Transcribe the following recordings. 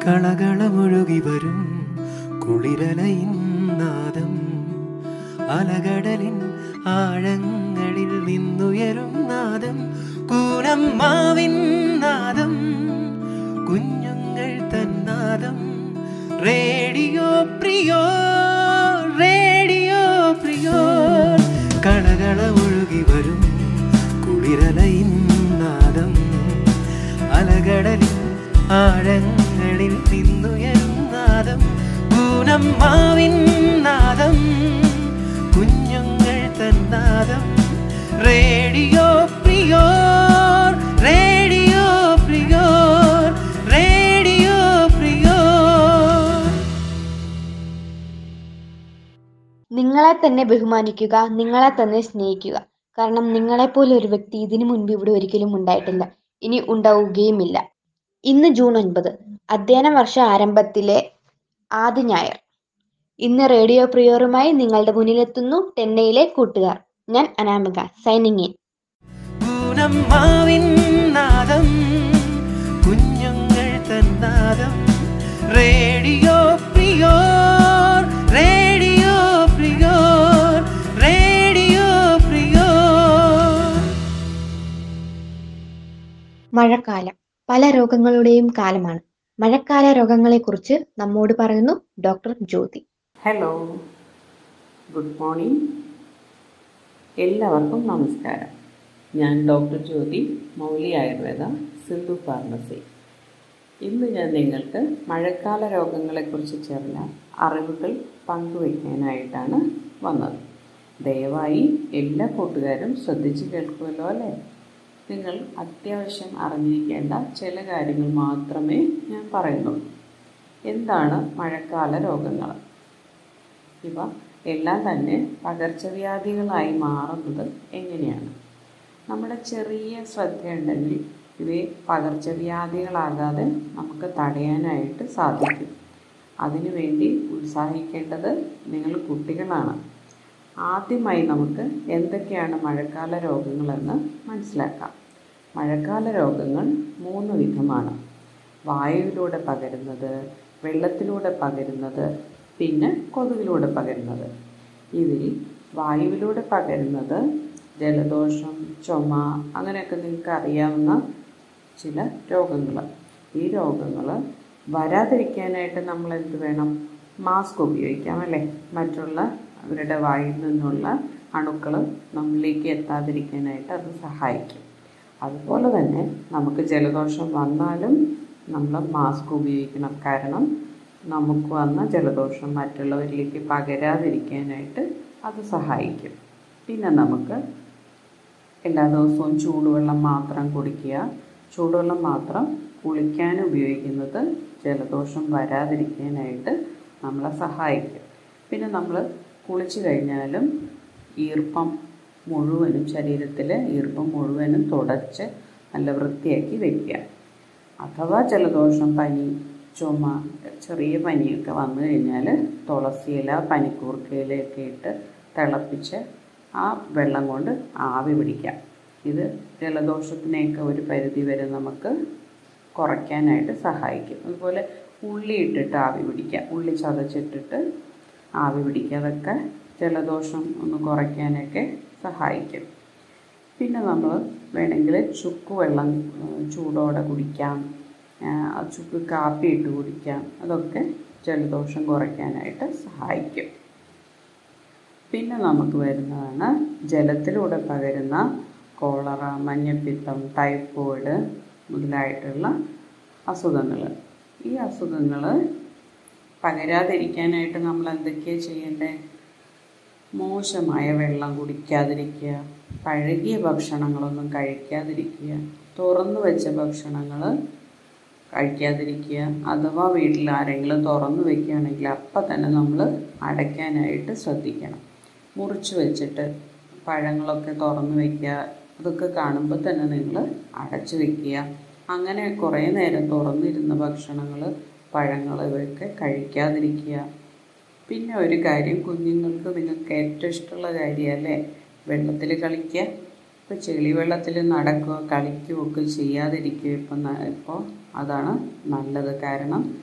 കളകളമൊഴുകി വരും കുളിരലയിൻ നാദം അലകടലിൻ ആഴങ്ങളിൽ നിന്നുയരും നാദം കൂനമ്മാവിൻ നാദം കുഞ്ഞുങ്ങൾ തന്നാദം റേഡിയോ പ്രിയോ റേഡിയോ പ്രിയോ കളകള ഒഴുകി വരും കുളിരലയിൻ നാദം അലകടലിൻ ആഴങ്ങളിൽ നിന്നുയരും നാദം പൂനമ്മാവിൻ നാദം കുഞ്ഞുങ്ങൾ തന്നാദം റേഡിയോ പ്രിയോ റേഡിയോ പ്രിയോ റേഡിയോ പ്രിയോ നിങ്ങളെ തന്നെ ബഹുമാനിക്കുക നിങ്ങളെ തന്നെ സ്നേഹിക്കുക കാരണം നിങ്ങളെപ്പോലെ ഒരു വ്യക്തി ഇതിനു മുൻപ് ഇവിടെ ഒരിക്കലും ഉണ്ടായിട്ടില്ല ഇനി ഉണ്ടാവുകയുമില്ല ഇന്ന് ജൂൺ ഒൻപത് അധ്യയന വർഷ ആരംഭത്തിലെ ആദ്യ ഞായർ ഇന്ന് റേഡിയോ പ്രിയോറുമായി നിങ്ങളുടെ മുന്നിലെത്തുന്നു ടെന്നയിലെ കൂട്ടുകാർ ഞാൻ അനാമിക സൈനിങ് ഇൻ പൂനമ്മാവിൻ നാദം കുഞ്ഞുങ്ങൾ തന്നാദം റേഡിയോ പ്രിയോ റേഡിയോ പ്രിയോ റേഡിയോ പ്രിയോ മഴക്കാലം പല രോഗങ്ങളുടെയും കാലമാണ് മഴക്കാല രോഗങ്ങളെക്കുറിച്ച് നമ്മോട് പറയുന്നു doctor Jyothi hello good morning എല്ലാവർക്കും നമസ്കാരം ഞാൻ ഡോക്ടർ ജ്യോതി മൗലി ആയുർവേദ സിന്ധു ഫാർമസി ഇന്ന് ഞാൻ നിങ്ങൾക്ക് മഴക്കാല രോഗങ്ങളെക്കുറിച്ച് ചേർന്ന അറിവുകൾ പങ്കുവയ്ക്കാനായിട്ടാണ് വന്നത് ദയവായി എല്ലാ കൂട്ടുകാരും ശ്രദ്ധിച്ച് കേൾക്കുമല്ലോ അല്ലേ നിങ്ങൾ അത്യാവശ്യം അറിഞ്ഞിരിക്കേണ്ട ചില കാര്യങ്ങൾ മാത്രമേ ഞാൻ പറയുന്നുള്ളൂ എന്താണ് മഴക്കാല രോഗങ്ങൾ ഇവ എല്ലാം തന്നെ പകർച്ചവ്യാധികളായി മാറുന്നത് എങ്ങനെയാണ് നമ്മുടെ ചെറിയ ശ്രദ്ധയുണ്ടെങ്കിൽ ഇവയെ പകർച്ചവ്യാധികളാകാതെ നമുക്ക് തടയാനായിട്ട് സാധിക്കും അതിനുവേണ്ടി ഉത്സാഹിക്കേണ്ടത് നിങ്ങൾ കുട്ടികളാണ് ആദ്യമായി നമുക്ക് എന്തൊക്കെയാണ് മഴക്കാല രോഗങ്ങളെന്ന് മനസ്സിലാക്കാം മഴക്കാല രോഗങ്ങൾ മൂന്ന് വിധമാണ് വായുവിലൂടെ പകരുന്നത് വെള്ളത്തിലൂടെ പകരുന്നത് പിന്നെ കൊതുകിലൂടെ പകരുന്നത് ഇതിൽ വായുവിലൂടെ പകരുന്നത് ജലദോഷം ചുമ അങ്ങനെയൊക്കെ നിങ്ങൾക്ക് അറിയാവുന്ന ചില രോഗങ്ങൾ ഈ രോഗങ്ങൾ വരാതിരിക്കാനായിട്ട് നമ്മൾ എന്ത് വേണം മാസ്ക് ഉപയോഗിക്കാം അല്ലേ മറ്റുള്ള അവരുടെ വായിൽ നിന്നുള്ള അണുക്കൾ നമ്മളിലേക്ക് എത്താതിരിക്കാനായിട്ട് അത് സഹായിക്കും അതുപോലെ തന്നെ നമുക്ക് ജലദോഷം വന്നാലും നമ്മൾ മാസ്ക് ഉപയോഗിക്കണം കാരണം നമുക്ക് വന്ന ജലദോഷം മറ്റുള്ളവരിലേക്ക് പകരാതിരിക്കാനായിട്ട് അത് സഹായിക്കും പിന്നെ നമുക്ക് എല്ലാ ദിവസവും ചൂടുവെള്ളം മാത്രം കുടിക്കുക ചൂടുവെള്ളം മാത്രം കുളിക്കാൻ ഉപയോഗിക്കുന്നത് ജലദോഷം വരാതിരിക്കാനായിട്ട് നമ്മളെ സഹായിക്കും പിന്നെ നമ്മൾ കുളിച്ച് കഴിഞ്ഞാലും ഈർപ്പം മുഴുവനും ശരീരത്തിൽ ഈർപ്പം മുഴുവനും തുടച്ച് നല്ല വൃത്തിയാക്കി വയ്ക്കുക അഥവാ ജലദോഷം പനി ചുമ ചെറിയ പനിയൊക്കെ വന്നു കഴിഞ്ഞാൽ തുളസിയില പനിക്കൂർക്കയിലൊക്കെ ഇട്ട് തിളപ്പിച്ച് ആ വെള്ളം കൊണ്ട് ആവി പിടിക്കാം ഇത് ജലദോഷത്തിനെയൊക്കെ ഒരു പരിധി വരെ നമുക്ക് കുറയ്ക്കാനായിട്ട് സഹായിക്കും അതുപോലെ ഉള്ളി ഇട്ടിട്ട് ആവി പിടിക്കാം ഉള്ളി ചതച്ചിട്ടിട്ട് ആവി പിടിക്കുക അതൊക്കെ ജലദോഷം ഒന്ന് കുറയ്ക്കാനൊക്കെ സഹായിക്കും പിന്നെ നമ്മൾ വേണമെങ്കിൽ ചുക്ക് വെള്ളം ഉം, ചൂടോടെ കുടിക്കാം ആ, ആ ചുക്ക് കാപ്പി ഇട്ട് കുടിക്കാം അതൊക്കെ ജലദോഷം കുറയ്ക്കാനായിട്ട് സഹായിക്കും പിന്നെ നമുക്ക് വരുന്നതാണ് ജലത്തിലൂടെ പകരുന്ന കോളറ മഞ്ഞപ്പിത്തം ടൈഫോയിഡ് മുതലായിട്ടുള്ള അസുഖങ്ങൾ ഈ അസുഖങ്ങൾ പകരാതിരിക്കാനായിട്ട് നമ്മൾ എന്തൊക്കെയാണ് ചെയ്യേണ്ടത് മോശമായ വെള്ളം കുടിക്കാതിരിക്കുക പഴകിയ ഭക്ഷണങ്ങളൊന്നും കഴിക്കാതിരിക്കുക തുറന്നു വെച്ച ഭക്ഷണങ്ങൾ കഴിക്കാതിരിക്കുക അഥവാ വീട്ടിൽ ആരെങ്കിലും തുറന്നു വെക്കുകയാണെങ്കിൽ അപ്പം തന്നെ നമ്മൾ അടയ്ക്കാനായിട്ട് ശ്രദ്ധിക്കണം മുറിച്ച് വെച്ചിട്ട് പഴങ്ങളൊക്കെ തുറന്നു വെക്കുക അതൊക്കെ കാണുമ്പോൾ തന്നെ നിങ്ങൾ അടച്ചു വെക്കുക അങ്ങനെ കുറേ നേരം തുറന്നിരുന്ന ഭക്ഷണങ്ങൾ പഴങ്ങൾ ഇവയൊക്കെ കഴിക്കാതിരിക്കുക പിന്നെ ഒരു കാര്യം കുഞ്ഞുങ്ങൾക്ക് നിങ്ങൾക്ക് ഏറ്റവും ഇഷ്ടമുള്ള കാര്യമല്ലേ വെള്ളത്തിൽ കളിക്കുക ഇപ്പോൾ ചെളി വെള്ളത്തിൽ നടക്കുക കളിക്കുകയോ ഒക്കെ ചെയ്യാതിരിക്കുക ഇപ്പം ന- ഇപ്പോൾ അതാണ് നല്ലത് കാരണം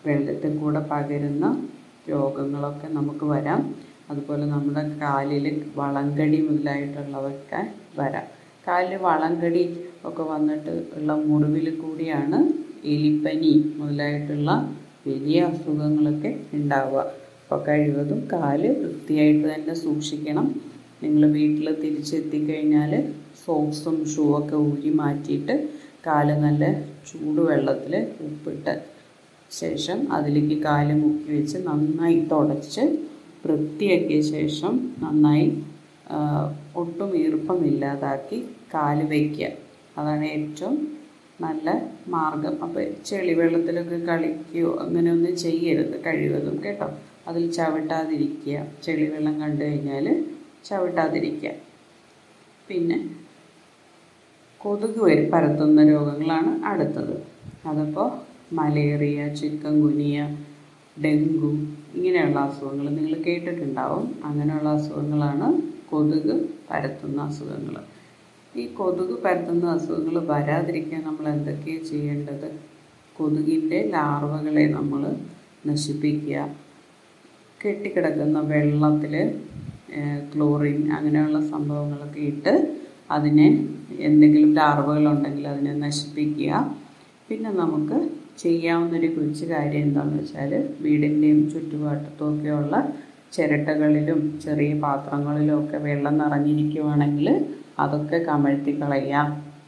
വെള്ളത്തിൽ കൂടെ പകരുന്ന രോഗങ്ങളൊക്കെ നമുക്ക് വരാം അതുപോലെ നമ്മുടെ കാലിൽ വളങ്കടി മുതലായിട്ടുള്ളവയൊക്കെ വരാം കാലിൽ വളങ്കടി ഒക്കെ വന്നിട്ട് ഉള്ള മുറിവിൽ കൂടിയാണ് എലിപ്പനി മുതലായിട്ടുള്ള വലിയ അസുഖങ്ങളൊക്കെ ഉണ്ടാവുക അപ്പോൾ കഴിവതും കാല് വൃത്തിയായിട്ട് തന്നെ സൂക്ഷിക്കണം നിങ്ങൾ വീട്ടിൽ തിരിച്ചെത്തിക്കഴിഞ്ഞാൽ സോക്സും ഷൂ ഒക്കെ ഊരി മാറ്റിയിട്ട് കാല് നല്ല ചൂടുവെള്ളത്തിൽ ഉപ്പിട്ട് ശേഷം അതിലേക്ക് കാല് മുക്കി വെച്ച് നന്നായി തുടച്ച് വൃത്തിയാക്കിയ ശേഷം നന്നായി ആ, ഒട്ടും ഈർപ്പമില്ലാതാക്കി കാല് വയ്ക്കുക അതാണ് ഏറ്റവും നല്ല മാർഗം അപ്പോൾ ചെളിവെള്ളത്തിലൊക്കെ കളിക്കുകയോ അങ്ങനെയൊന്നും ചെയ്യരുത് കഴിവതും കേട്ടോ അതിൽ ചവിട്ടാതിരിക്കുക ചെളിവെള്ളം കണ്ടു കഴിഞ്ഞാൽ ചവിട്ടാതിരിക്കുക പിന്നെ കൊതുക് വരും പരത്തുന്ന രോഗങ്ങളാണ് അടുത്തത് അതിപ്പോൾ മലേറിയ ചിക്കൻ ഗുനിയ ഡെങ്കു ഇങ്ങനെയുള്ള അസുഖങ്ങൾ നിങ്ങൾ കേട്ടിട്ടുണ്ടാവും അങ്ങനെയുള്ള അസുഖങ്ങളാണ് കൊതുക് പരത്തുന്ന അസുഖങ്ങൾ ഈ കൊതുക് പരത്തുന്ന അസുഖങ്ങൾ വരാതിരിക്കാൻ നമ്മൾ എന്തൊക്കെയാണ് ചെയ്യേണ്ടത് കൊതുകിൻ്റെ ലാർവകളെ നമ്മൾ നശിപ്പിക്കുക കെട്ടിക്കിടക്കുന്ന വെള്ളത്തിൽ ക്ലോറിൻ അങ്ങനെയുള്ള സംഭവങ്ങളൊക്കെ ഇട്ട് അതിനെ എന്തെങ്കിലും ലാർവകളുണ്ടെങ്കിൽ അതിനെ നശിപ്പിക്കുക പിന്നെ നമുക്ക് ചെയ്യാവുന്നൊരു കൊച്ചു കാര്യം എന്താണെന്ന് വെച്ചാൽ വീടിൻ്റെയും ചുറ്റുപാട്ടത്തുമൊക്കെയുള്ള ചിരട്ടകളിലും ചെറിയ പാത്രങ്ങളിലും ഒക്കെ വെള്ളം നിറഞ്ഞിരിക്കുവാണെങ്കിൽ അതൊക്കെ കമഴ്ത്തി കളയാം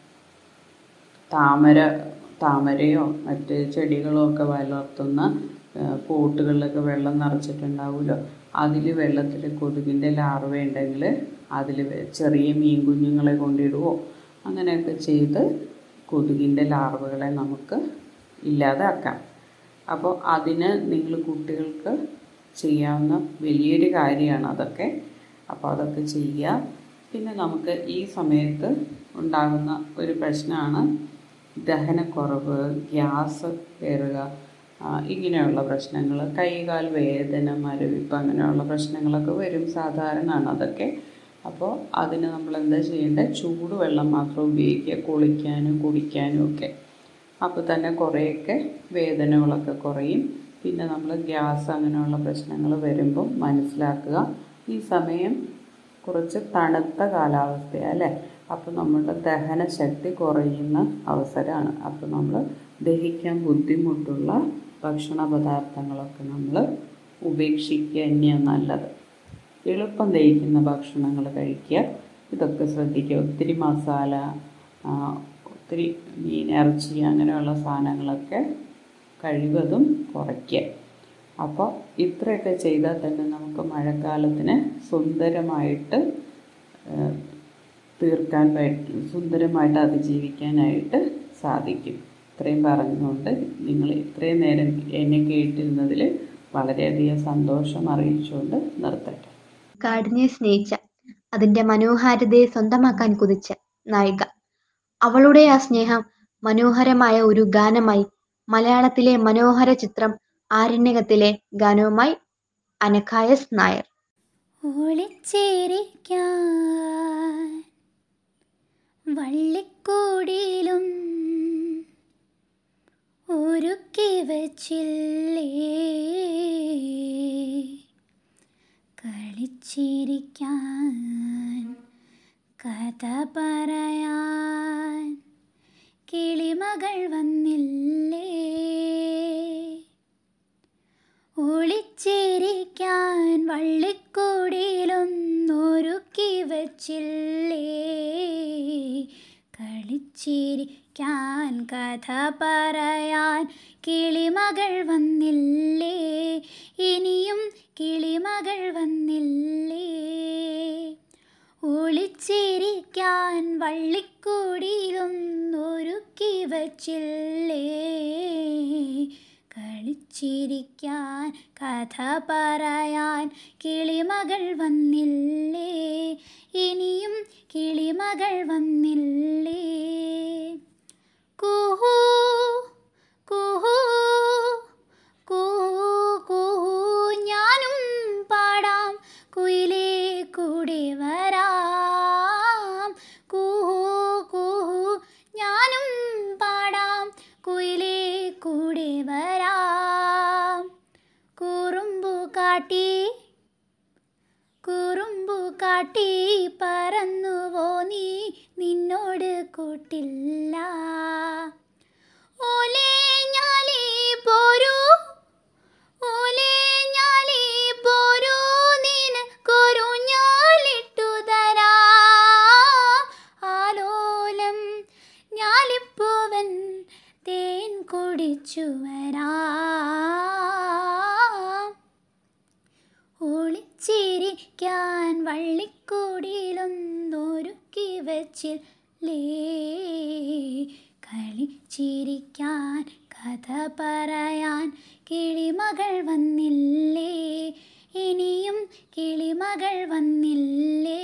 താമര താമരയോ മറ്റ് ചെടികളോ ഒക്കെ വളർത്തുന്ന ആ, പോട്ടുകളിലൊക്കെ വെള്ളം നിറച്ചിട്ടുണ്ടാവുമല്ലോ അതിൽ വെള്ളത്തിൽ കൊതുകിൻ്റെ ലാർവ ഉണ്ടെങ്കിൽ അതിൽ ചെറിയ മീൻ കുഞ്ഞുങ്ങളെ കൊണ്ടിടുവോ അങ്ങനെയൊക്കെ ചെയ്ത് കൊതുകിൻ്റെ ലാർവകളെ നമുക്ക് ഇല്ലാതാക്കാം അപ്പോൾ അതിന് നിങ്ങൾ കുട്ടികൾക്ക് ചെയ്യാവുന്ന വലിയൊരു കാര്യമാണ് അതൊക്കെ അപ്പോൾ അതൊക്കെ ചെയ്യുക പിന്നെ നമുക്ക് ഈ സമയത്ത് ഉണ്ടാകുന്ന ഒരു പ്രശ്നമാണ് ദഹനക്കുറവ് ഗ്യാസ് കയറുക ആ, ഇങ്ങനെയുള്ള പ്രശ്നങ്ങൾ കൈകാൽ വേദന മരവിപ്പ് അങ്ങനെയുള്ള പ്രശ്നങ്ങളൊക്കെ വരും സാധാരണയാണ് അതൊക്കെ അപ്പോൾ അതിന് നമ്മൾ എന്താ ചെയ്യേണ്ടത് ചൂടുവെള്ളം മാത്രം ഉപയോഗിക്കുക കുളിക്കാനും കുടിക്കാനും ഒക്കെ അപ്പോൾ തന്നെ കുറേയൊക്കെ വേദനകളൊക്കെ കുറയും പിന്നെ നമ്മൾ ഗ്യാസ് അങ്ങനെയുള്ള പ്രശ്നങ്ങൾ വരുമ്പോൾ മനസ്സിലാക്കുക ഈ സമയം കുറച്ച് തണുത്ത കാലാവസ്ഥയാണ് അല്ലേ അപ്പോൾ നമ്മുടെ ദഹന ശക്തി കുറയുന്ന അവസരമാണ് അപ്പോൾ നമ്മൾ ദഹിക്കാൻ ബുദ്ധിമുട്ടുള്ള ഭക്ഷണ പദാർത്ഥങ്ങളൊക്കെ നമ്മൾ ഉപേക്ഷിക്കുക തന്നെയാണ് നല്ലത് എളുപ്പം ദഹിക്കുന്ന ഭക്ഷണങ്ങൾ കഴിക്കുക ഇതൊക്കെ ശ്രദ്ധിക്കുക ഒത്തിരി മസാല ആ, ഒത്തിരി മീൻ ഇറച്ചി അങ്ങനെയുള്ള സാധനങ്ങളൊക്കെ കഴിവതും കുറയ്ക്കുക അപ്പോൾ ഇത്രയൊക്കെ ചെയ്താൽ തന്നെ നമുക്ക് മഴക്കാലത്തിന് സുന്ദരമായിട്ട് ആ, തീർക്കാൻ പറ്റും സുന്ദരമായിട്ട് അതിജീവിക്കാനായിട്ട് സാധിക്കും ഇത്രയും പറഞ്ഞുകൊണ്ട് നിങ്ങൾ ഇത്രയും നേരം എന്നെ കേട്ടിരുന്നതിൽ വളരെയധികം സന്തോഷം അറിയിച്ചുകൊണ്ട് നിർത്തട്ടെ കാടിനെ സ്നേഹിച്ച അതിന്റെ മനോഹാരിതയെ സ്വന്തമാക്കാൻ കുതിച്ച നായിക അവളുടെ ആ സ്നേഹം മനോഹരമായ ഒരു ഗാനമായി മലയാളത്തിലെ മനോഹര ചിത്രം ആരണ്യകത്തിലെ ഗാനവുമായി അനഖായസ് നായർ ഒളിച്ചിരിക്കാൻ വള്ളിക്കൂടിയിലും ഒരുക്കി വച്ചില്ലേ കളിച്ചിരിക്കാൻ കഥ പറയാൻ കിളിമകൾ വന്നില്ലേ ഒളിച്ചിരിക്കാൻ വള്ളിക്കൂടിയിലൊന്നൊരുക്കി വച്ചില്ലേ കളിച്ചിരിക്കാൻ കഥ പറയാൻ കിളിമകൾ വന്നില്ലേ ഇനിയും കിളിമകൾ വന്നില്ലേ ഒളിച്ചിരിക്കാൻ വള്ളിക്കൂടിയിലൊന്നൊരുക്കി വച്ചില്ലേ കളിച്ചിരിക്കാൻ കഥ പറയാൻ കിളിമകൾ വന്നില്ലേ ഇനിയും കിളിമകൾ വന്നില്ലേ കുഹൂ കുഹൂ കുഹൂ കുഹൂ ഞാനും പാടാം കുയിലേ കൂടെ വരാം കുഹൂ കുഹൂ ഞാനും പാടാം കുയിലേ കൂടെ വരാം കാട്ടി കുറുമ്പു കാട്ടി പറന്നുവോ നീ നിന്നോട് കൂട്ടില്ല ഓലേ ഞാലി പോരൂ ഓലേ ഞാലി പോരൂ നിനക്കൊരു ഞാലിട്ടു തരാ ആലോലം ഞാലിപ്പൂവൻ തേൻ കുടിച്ചു വരാം ഒളിച്ചിരിക്കാൻ വള്ളിക്കൂടിയിലൊന്നൊരുക്കി വച്ചില്ലേ കളിച്ചിരിക്കാൻ കഥ പറയാൻ കിളിമകൾ വന്നില്ലേ ഇനിയും കിളിമകൾ വന്നില്ലേ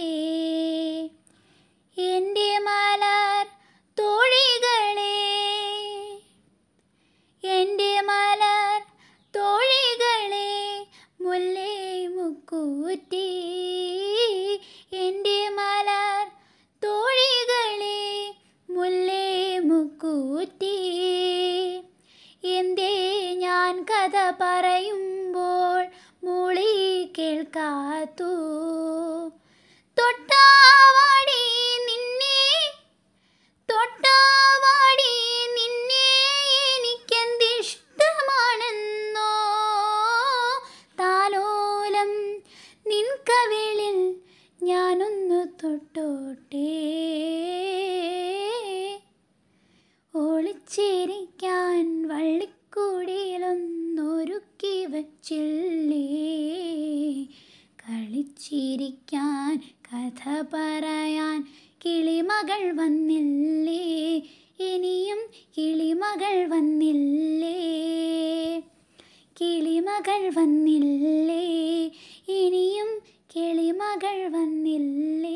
എൻ്റെ മലർ തോഴികളെ എൻ്റെ മലർ തോഴികളെ മുല്ലേ മുക്കൂറ്റി എൻ്റെ മലർ തോഴികളെ മുല്ലേ മുക്കൂറ്റി എന്തേ ഞാൻ കഥ പറയുമ്പോൾ മൂളി കേൾക്കാത്തു തൊട്ടാവാടി നിന്നെ തൊട്ടാവാടി നിന്നെ എനിക്കെന്തിഷ്ടമാണെന്നോ താലോലം നിൻ കവിളിൽ ഞാനൊന്നു തൊട്ടോട്ടെ ഒളിച്ചിരിക്കാൻ വള്ളിക്കൂടിയിലൊന്നൊരുക്കി വച്ചില്ലേ കളിച്ചിരിക്കാൻ കഥ പറയാൻ കിളിമകൾ വന്നില്ലേ ഇനിയും കിളിമകൾ വന്നില്ലേ കിളിമകൾ വന്നില്ലേ ഇനിയും കിളിമകൾ വന്നില്ലേ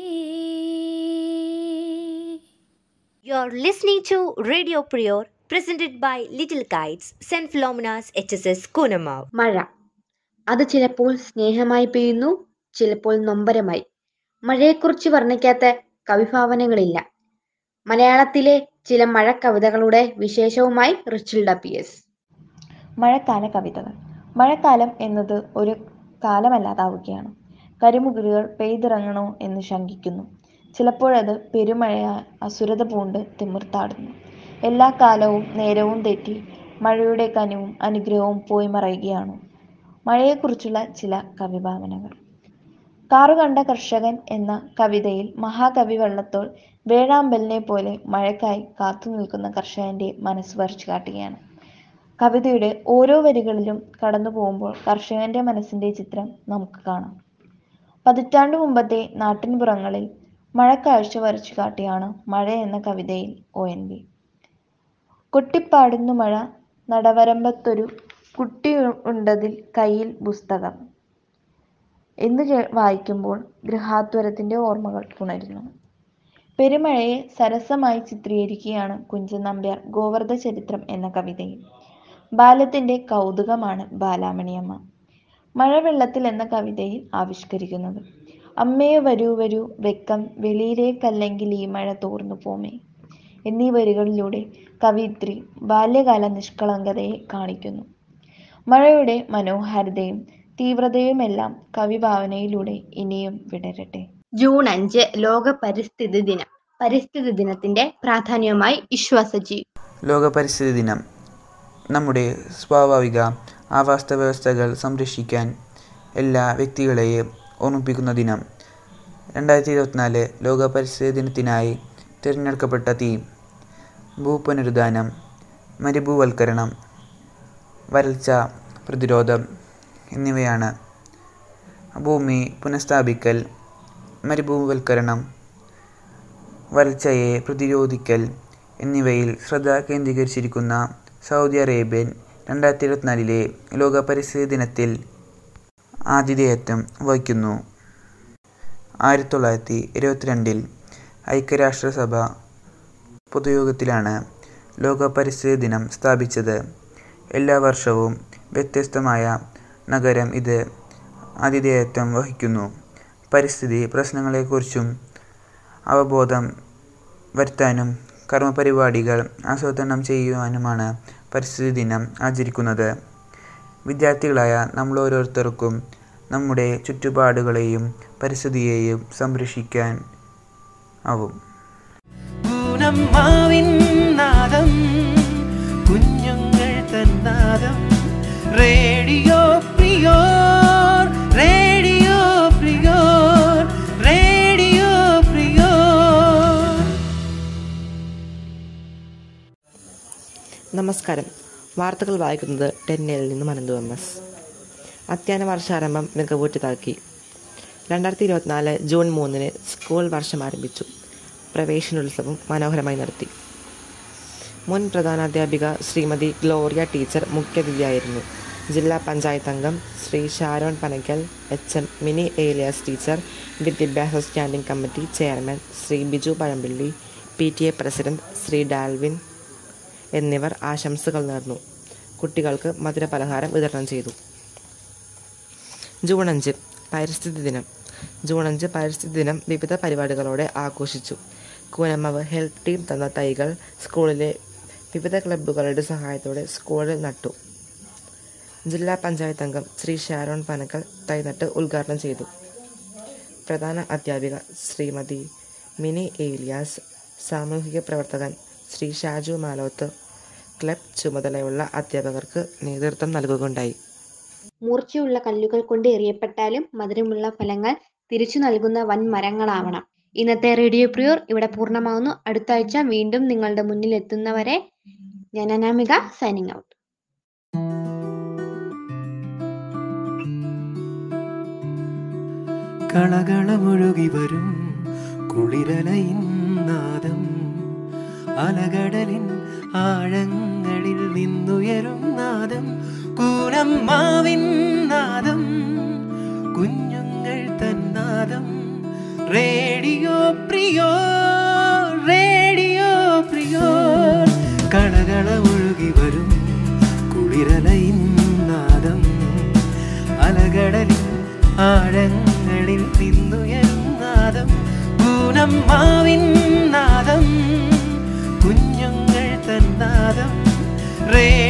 You're listening to Radio Prior, presented by Little Kites, St. Philomena's HSS Kunamav. മഴ അത് ചിലപ്പോൾ സ്നേഹമായി പെയ്യുന്നു ചിലപ്പോൾ നൊമ്പരമായി മഴയെക്കുറിച്ച് വർണ്ണിക്കാത്ത കവിഭാവനകളില്ല മലയാളത്തിലെ ചില മഴ കവിതകളുടെ വിശേഷവുമായി റിച്ചിൽഡ പി എസ് മഴക്കാല കവിതകൾ മഴക്കാലം എന്നത് ഒരു കാലമല്ലാതാവുകയാണ് കരിമുകിലുകൾ പെയ്തിറങ്ങണോ എന്ന് ശങ്കിക്കുന്നു ചിലപ്പോഴത് പെരുമഴയാ അസുരത പൂണ്ട് തിമിർത്താടുന്നു എല്ലാ കാലവും നേരവും തെറ്റി മഴയുടെ കനിവും അനുഗ്രഹവും പോയി മറയുകയാണ് മഴയെക്കുറിച്ചുള്ള ചില കവിഭാവനകൾ കാറുകണ്ട കർഷകൻ എന്ന കവിതയിൽ മഹാകവി വള്ളത്തോൾ വേഴാമ്പലിനെ പോലെ മഴയ്ക്കായി കാത്തു നിൽക്കുന്ന കർഷകന്റെ മനസ്സ് വരച്ചു കാട്ടുകയാണ് കവിതയുടെ ഓരോ വരികളിലും കടന്നു പോകുമ്പോൾ കർഷകന്റെ മനസ്സിന്റെ ചിത്രം നമുക്ക് കാണാം പതിറ്റാണ്ടു മുമ്പത്തെ നാട്ടിൻപുറങ്ങളിൽ മഴക്കാഴ്ച വരച്ചു കാട്ടിയാണ് മഴ എന്ന കവിതയിൽ ഒ എൻ വി കൊട്ടിപ്പാടുന്നു മഴ നടവരമ്പത്തൊരു കുട്ടി ഉണ്ടതിൽ കയ്യിൽ പുസ്തകം എന്ന് കേ- വായിക്കുമ്പോൾ ഗൃഹാതുരത്തിന്റെ ഓർമ്മകൾ ഉണരുന്നു പെരുമഴയെ സരസമായി ചിത്രീകരിക്കുകയാണ് കുഞ്ചൻ നമ്പ്യാർ ഗോവർദ്ധ ചരിത്രം എന്ന കവിതയിൽ ബാല്യത്തിന്റെ കൗതുകമാണ് ബാലാമണിയമ്മ മഴവെള്ളത്തിൽ എന്ന കവിതയിൽ ആവിഷ്കരിക്കുന്നത് അമ്മേ വരൂ വരൂ വെക്കം വെളിയിലേക്കല്ലെങ്കിൽ ഈ മഴ തോർന്നു പോമേ എന്നീ വരികളിലൂടെ കവിയിത്രി ബാല്യകാല നിഷ്കളങ്കതയെ കാണിക്കുന്നു മഴയുടെ മനോഹാരിതയും തീവ്രതയുമെല്ലാം കവിഭാവനയിലൂടെ ഇനിയും വിടരട്ടെ ജൂൺ അഞ്ച് ലോക പരിസ്ഥിതി ദിനം പരിസ്ഥിതി ദിനത്തിന്റെ പ്രാധാന്യവുമായി വിശ്വാസജി ലോക പരിസ്ഥിതി ദിനം നമ്മുടെ സ്വാഭാവിക ആവാസ വ്യവസ്ഥകൾ സംരക്ഷിക്കാൻ എല്ലാ വ്യക്തികളെയും ഓർമ്മിപ്പിക്കുന്ന ദിനം രണ്ടായിരത്തി ഇരുപത്തിനാല് ലോക പരിസ്ഥിതി ദിനത്തിനായി തിരഞ്ഞെടുക്കപ്പെട്ട തീം ഭൂപുനരുദ്ധാനം മരുഭൂവൽക്കരണം വരൾച്ച പ്രതിരോധം എന്നിവയാണ് ഭൂമി പുനഃസ്ഥാപിക്കൽ മരുഭൂവൽക്കരണം വരൾച്ചയെ പ്രതിരോധിക്കൽ എന്നിവയിൽ ശ്രദ്ധ കേന്ദ്രീകരിച്ചിരിക്കുന്ന സൗദി അറേബ്യൻ രണ്ടായിരത്തി ഇരുപത്തിനാലിലെ ലോക പരിസ്ഥിതി ദിനത്തിൽ ആതിഥേയത്വം വഹിക്കുന്നു ആയിരത്തി തൊള്ളായിരത്തി ഇരുപത്തിരണ്ടിൽ ഐക്യരാഷ്ട്രസഭ പൊതുയോഗത്തിലാണ് ലോക പരിസ്ഥിതി ദിനം സ്ഥാപിച്ചത് എല്ലാ വർഷവും വ്യത്യസ്തമായ നഗരം ഇത് ആതിഥേയത്വം വഹിക്കുന്നു പരിസ്ഥിതി പ്രശ്നങ്ങളെക്കുറിച്ചും അവബോധം വരുത്താനും കർമ്മപരിപാടികൾ ആസൂത്രണം ചെയ്യുവാനുമാണ് പരിസ്ഥിതി ദിനം ആചരിക്കുന്നത് വിദ്യാർത്ഥികളായ നമ്മൾ ഓരോരുത്തർക്കും നമ്മുടെ ചുറ്റുപാടുകളെയും പരിസ്ഥിതിയെയും സംരക്ഷിക്കാൻ ആവും പൂനമ്മാവിൻ നാദം കുഞ്ഞുങ്ങൾ തന്നാദം റേഡിയോ പ്രിയോർ റേഡിയോ പ്രിയോർ റേഡിയോ പ്രിയോർ നമസ്കാരം വാർത്തകൾ വായിക്കുന്നത് ടെന്നയിൽ നിന്നും അനന്തു എം എസ് അധ്യയന വർഷാരംഭം മികവൂട്ടിതാക്കി രണ്ടായിരത്തി ഇരുപത്തിനാല് ജൂൺ മൂന്നിന് സ്കൂൾ വർഷം ആരംഭിച്ചു പ്രവേശനോത്സവം മനോഹരമായി നടത്തി മുൻ പ്രധാനാധ്യാപിക ശ്രീമതി ഗ്ലോറിയ ടീച്ചർ മുഖ്യാതിഥിയായിരുന്നു ജില്ലാ പഞ്ചായത്ത് അംഗം Shri Sharon Panakkal H M Mini Elias teacher വിദ്യാഭ്യാസ standing committee chairman Shri Biju Pazhampilly P T A president Shri Dalvin എന്നിവർ ആശംസകൾ നേർന്നു കുട്ടികൾക്ക് മധുരപലഹാരം വിതരണം ചെയ്തു ജൂൺ അഞ്ച് പരിസ്ഥിതി ദിനം ജൂൺ അഞ്ച് പരിസ്ഥിതി ദിനം വിവിധ പരിപാടികളോടെ ആഘോഷിച്ചു കൂനമ്മവ് ഹെൽത്ത് ടീം തന്ന തൈകൾ സ്കൂളിലെ വിവിധ ക്ലബ്ബുകളുടെ സഹായത്തോടെ സ്കൂളിൽ നട്ടു ജില്ലാ പഞ്ചായത്ത് അംഗം ശ്രീ ഷാരോൺ പനക്കൽ തൈ നട്ട് ഉദ്ഘാടനം ചെയ്തു പ്രധാന അധ്യാപിക ശ്രീമതി മിനി ഏലിയാസ് സാമൂഹിക പ്രവർത്തകൻ ശ്രീ ഷാജു മാലോത്ത് ക്ലബ് ചുമതലയുള്ള അധ്യാപകർക്ക് നേതൃത്വം നൽകുകയുണ്ടായി മൂർച്ചയുള്ള കല്ലുകൾ കൊണ്ട് എറിയപ്പെട്ടാലും മധുരമുള്ള ഫലങ്ങൾ തിരിച്ചു നൽകുന്ന വൻ മരങ്ങളാവണം ഇന്നത്തെ റേഡിയോ പ്രിയോർ ഇവിടെ പൂർണ്ണമാകുന്നു അടുത്ത ആഴ്ച വീണ്ടും നിങ്ങളുടെ മുന്നിൽ എത്തുന്നവരെ ഞാൻ അനാമിക സൈനിങ് ഔട്ട് കളകളമൊഴുകി വരും കുളിരലയിൻ നാദം അലകടലിൻ ആഴങ്ങളിൽ നിന്നുയരും നാദം കൂനമ്മാവിൻ നാദം കുഞ്ഞുങ്ങൾ തന്നാദം റേഡിയോ പ്രിയോ റേഡിയോ പ്രിയോ കളകളമൊഴുകി വരും കുളിരലയിൻ നാദം അലകടലിൻ ആഴങ്ങളിൽ നിന്നുയരും നാദം പൂനമ്മാവിൻ നാദം കുഞ്ഞുങ്ങൾ തന്നാദം റേ